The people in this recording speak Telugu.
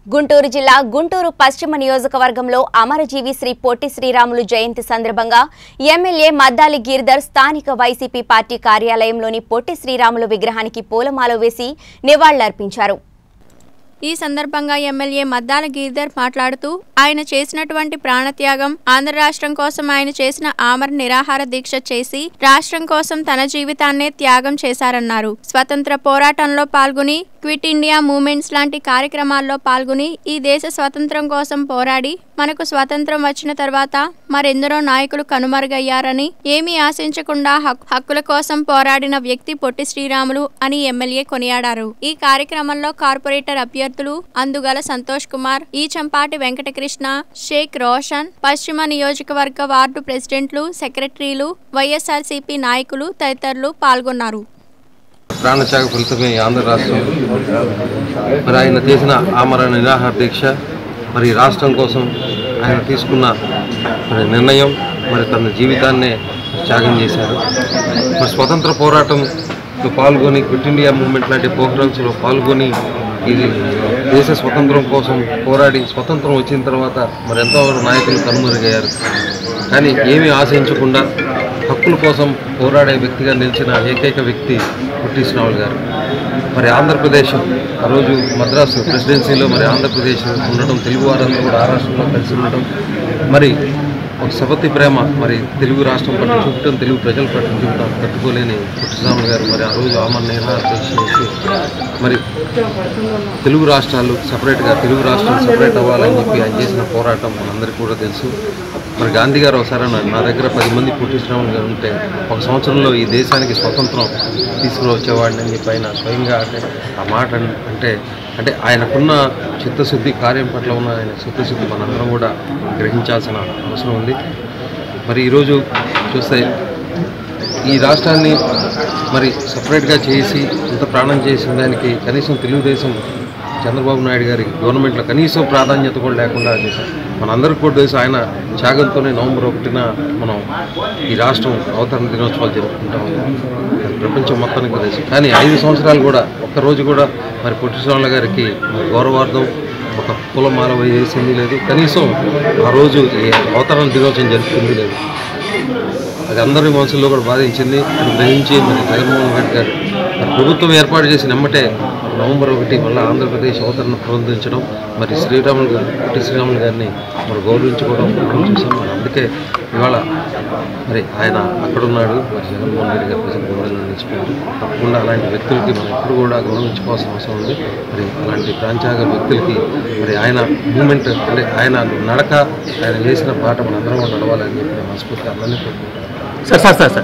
గుంటూరు జిల్లా గుంటూరు పశ్చిమ నియోజకవర్గంలో అమరజీవి శ్రీ పొట్టి శ్రీరాములు జయంతి సందర్భంగా ఎమ్మెల్యే మద్దాలి గిరిధర్ స్థానిక వైసీపీ పార్టీ కార్యాలయంలోని పొట్టి శ్రీరాములు విగ్రహానికి పూలమాల వేసి నివాళులర్పించారు ఈ సందర్భంగా ఎమ్మెల్యే మద్దాల గిరిధర్ మాట్లాడుతూ ఆయన చేసినటువంటి ప్రాణత్యాగం ఆంధ్ర రాష్ట్రం కోసం ఆయన చేసిన ఆమర నిరాహార దీక్ష చేసి రాష్ట్రం కోసం తన జీవితాన్నే త్యాగం చేశారన్నారు స్వతంత్ర పోరాటంలో పాల్గొని క్విట్ ఇండియా మూమెంట్స్ లాంటి కార్యక్రమాల్లో పాల్గొని ఈ దేశ స్వతంత్రం కోసం పోరాడి మనకు స్వతంత్రం వచ్చిన తర్వాత మరెందరో నాయకులు కనుమరుగయ్యారని ఏమీ ఆశించకుండా హక్- హక్కుల కోసం పోరాడిన వ్యక్తి పొట్టి శ్రీరాములు అని ఎమ్మెల్యే కొనియాడారు ఈ కార్యక్రమంలో కార్పొరేటర్ అభ్యర్థులు అందుగల సంతోష్ కుమార్ ఈ చంపాటి వెంకటకృష్ణ షేక్ రోషన్ పశ్చిమ నియోజకవర్గ వార్డు ప్రెసిడెంట్లు సెక్రటరీలు వైఎస్ఆర్సీపీ నాయకులు తదితరులు పాల్గొన్నారు ప్రాణత్యాగ ఫలితమే ఈ ఆంధ్ర రాష్ట్రం మరి ఆయన చేసిన ఆమర నిరాహార దీక్ష మరి రాష్ట్రం కోసం ఆయన తీసుకున్న మరి నిర్ణయం మరి తన జీవితాన్నే త్యాగం చేశారు మరి స్వతంత్ర పోరాటంలో పాల్గొని క్విట్ ఇండియా మూవ్మెంట్ లాంటి ప్రోగ్రామ్స్లో పాల్గొని ఇది దేశ స్వతంత్రం కోసం పోరాడి స్వతంత్రం వచ్చిన తర్వాత మరి ఎంతో నాయకులు కనుమరుగయ్యారు కానీ ఏమీ ఆశించకుండా హక్కుల కోసం పోరాడే వ్యక్తిగా నిలిచిన ఏకైక వ్యక్తి పుట్టి శ్రీరాములు గారు మరి ఆంధ్రప్రదేశ్ ఆ రోజు మద్రాసు ప్రెసిడెన్సీలో మరి ఆంధ్రప్రదేశ్ ఉండడం తెలుగు వారందరూ కూడా ఆ రాష్ట్రంలో కలిసి ఉండడం మరి ఒక సపతి ప్రేమ మరి తెలుగు రాష్ట్రం పట్ల చూపటం తెలుగు ప్రజల పట్ల చూపటం తట్టుకోలేని పుట్టి శ్రీరాములు గారు మరి ఆ రోజు ఆమర నిరాహార దీక్ష చేసి మరి తెలుగు రాష్ట్రాలు సపరేట్గా తెలుగు రాష్ట్రం సపరేట్ అవ్వాలని చెప్పి ఆయన చేసిన పోరాటం మనందరికీ కూడా తెలుసు మరి గాంధీ గారు ఒకసారి అన్నారు, నా దగ్గర పది మంది పుట్టి శ్రీరాములు గారు ఉంటే ఒక సంవత్సరంలో ఈ దేశానికి స్వతంత్రం తీసుకువచ్చేవాడిని అని చెప్పి ఆయన స్వయంగా అంటే ఆ మాట అన్- అంటే అంటే ఆయనకున్న చిత్తశుద్ధి కార్యం పట్ల ఉన్న ఆయన చిత్తశుద్ధి మనందరం కూడా గ్రహించాల్సిన అవసరం ఉంది మరి ఈరోజు చూస్తే ఈ రాష్ట్రాన్ని మరి సపరేట్గా చేసి ఇంత ప్రాణం చేసిన దానికి కనీసం తెలుగుదేశం చంద్రబాబు నాయుడు గారి గవర్నమెంట్లో కనీసం ప్రాధాన్యత కూడా లేకుండా చేశారు మనందరికీ కూడా తెలుసు ఆయన త్యాగంతోనే నవంబర్ ఒకటిన మనం ఈ రాష్ట్రం అవతరణ దినోత్సవాలు జరుపుకుంటాం అది ప్రపంచం మొత్తానికి తెలుసు కానీ ఐదు సంవత్సరాలు కూడా ఒక్కరోజు కూడా మరి పొట్టి శ్రీరాములు గారికి మరి గౌరవార్థం ఒక పూలమాల వేసింది లేదు కనీసం ఆ రోజు ఈ అవతరణ దినోత్సవం జరుపుకుంది లేదు అది అందరి మనసుల్లో కూడా బాధించింది అది గ్రహించి మరి జగన్మోహన్ రెడ్డి గారు మరి ప్రభుత్వం ఏర్పాటు చేసిన వెంబటే నవంబర్ ఒకటి మళ్ళీ ఆంధ్రప్రదేశ్ అవతరణ పొందించడం మరి శ్రీరాములు గారు పుట్టి శ్రీరాములు గారిని మరి గౌరవించుకోవడం మనం చూసాం మరి అందుకే ఇవాళ మరి ఆయన అక్కడున్నాడు మరి జగన్మోహన్ రెడ్డి గారు ప్రజలు గౌరవంగా నిలిచిపోయారు తప్పకుండా అలాంటి వ్యక్తులకి మనం ఎప్పుడు కూడా గౌరవించుకోవాల్సిన అవసరం ఉంది మరి అలాంటి ప్రాంత్యాగ వ్యక్తులకి మరి ఆయన మూమెంట్ అంటే ఆయన నడక ఆయన చేసిన పాట మనందరం కూడా నడవాలని చెప్పి మనస్ఫూర్తిగా అందరినీ కోరుకుంటాం సార్ సార్ సార్ సార్